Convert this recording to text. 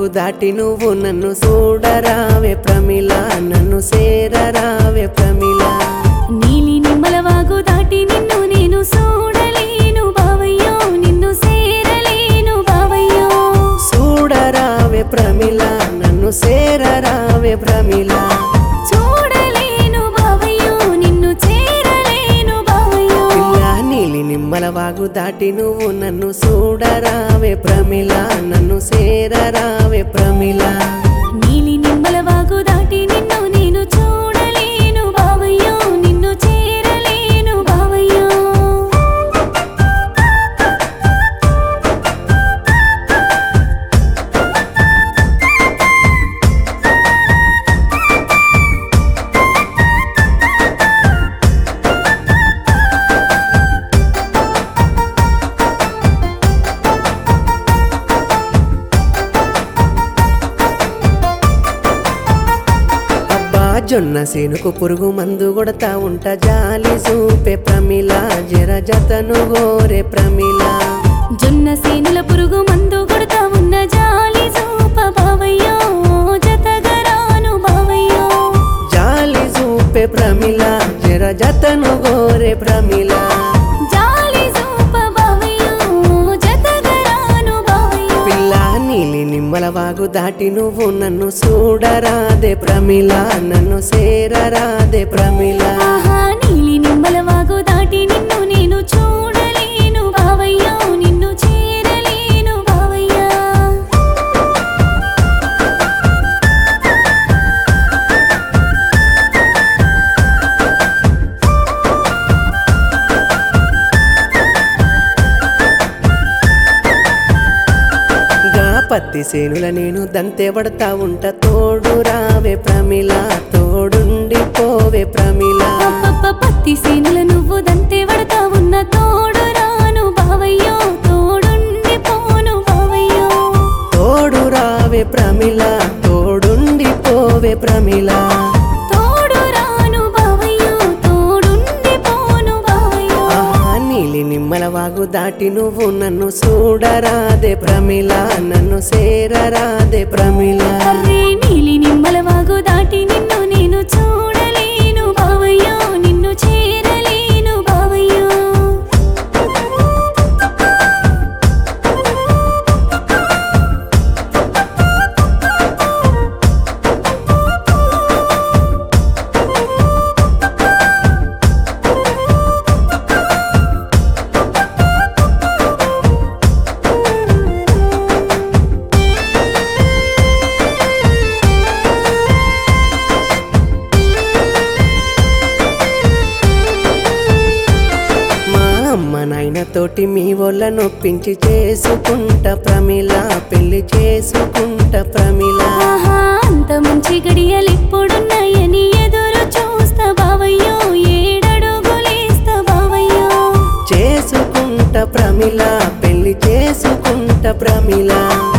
వాగు దాటి నువ్వు నన్ను చూడరావే ప్రమిళ నన్ను సేరరావే ప్రమిళ నీలి నిమ్మల వాగు దాటి నిన్ను నేను చూడలేను బావయ్యో నిన్ను సేరలేను బావయ్యో చూడరావే ప్రమిళ నన్ను సేరరావే ప్రమిళ చూడలేను బావయ్యో నిన్ను చేరలేను బావయ్యో పిల్ల నీలి నిమ్మల వాగు దాటి నువ్వు నన్ను చూడరావే ప్రమిళ నన్ను సేరరావే ప్రమిళ నీలి నిమ్మల వాగు దాటి నిన్ను నేను చూడలేను బావయ్యో నిన్ను చేరలేను బావయ్యో అబ్బా జొన్న సేనుకు పురుగు మందు కొడతా ఉంట జాలి చూపే ప్రమిళ జర జతను గోరే ప్రమిళ జొన్న సేనుల పురుగు మందు కొడతా ఉన్న జాలి చూప బావయ్యో జతగరాను బావయ్యో జాలి చూపే ప్రమిళ జర జతను గోరే ప్రమిళ జాలి చూప బావయ్యో జతగరాను బావయ్యో పిల్ల నీలి నిమ్మల వాగు దాటి నువ్వు నన్ను చూడరాదే ప్రమిళ నన్ను సేరరాదే ప్రమిళ ఆహా నీలి నిమ్మల వాగు దాటి నిన్ను నేను చూడలేను బావయ్యో నిన్ను చేరలేను బావయ్యా గా పత్తి సేనుల నేను దంతే పడతా ఉంట తోడు రావే ప్రమిళ తోడుండి పోవే ప్రమిళ అప్పప్ప పత్తి సీనుల నువ్వు దంతే వడతా ఉన్న తోడు రాను బావయ్యో తోడుండి పోను బావయ్యో తోడు రావే ప్రమిళ తోడుండి పోవే ప్రమిళ తోడు రాను బావయ్యో తోడుండి పోను బావయ్యో ఆహా నీలి నిమ్మల వాగు దాటి నువ్వు నన్ను చూడరాదే ప్రమిళ నన్ను సేరరాదే ప్రమిళ అర్రే నీలి నిమ్మల వాగు దాటి నిన్ను నేను చూడలేను బావయ్యో నిన్ను చేరలేను బావయ్యో మా అమ్మ నాయనతోటి మీ వాళ్ళ నొప్పించి చేసుకుంట ప్రమిళ పెళ్లి చేసుకుంట ప్రమిళ ఆహా అంత మంచి గడియలిప్పుడున్నాయని ఎదురు చూస్తా బావయ్యో ఏడడుగులేస్తా బావయ్యో చేసుకుంట ప్రమిళ పెళ్లి చేసుకుంట ప్రమిళ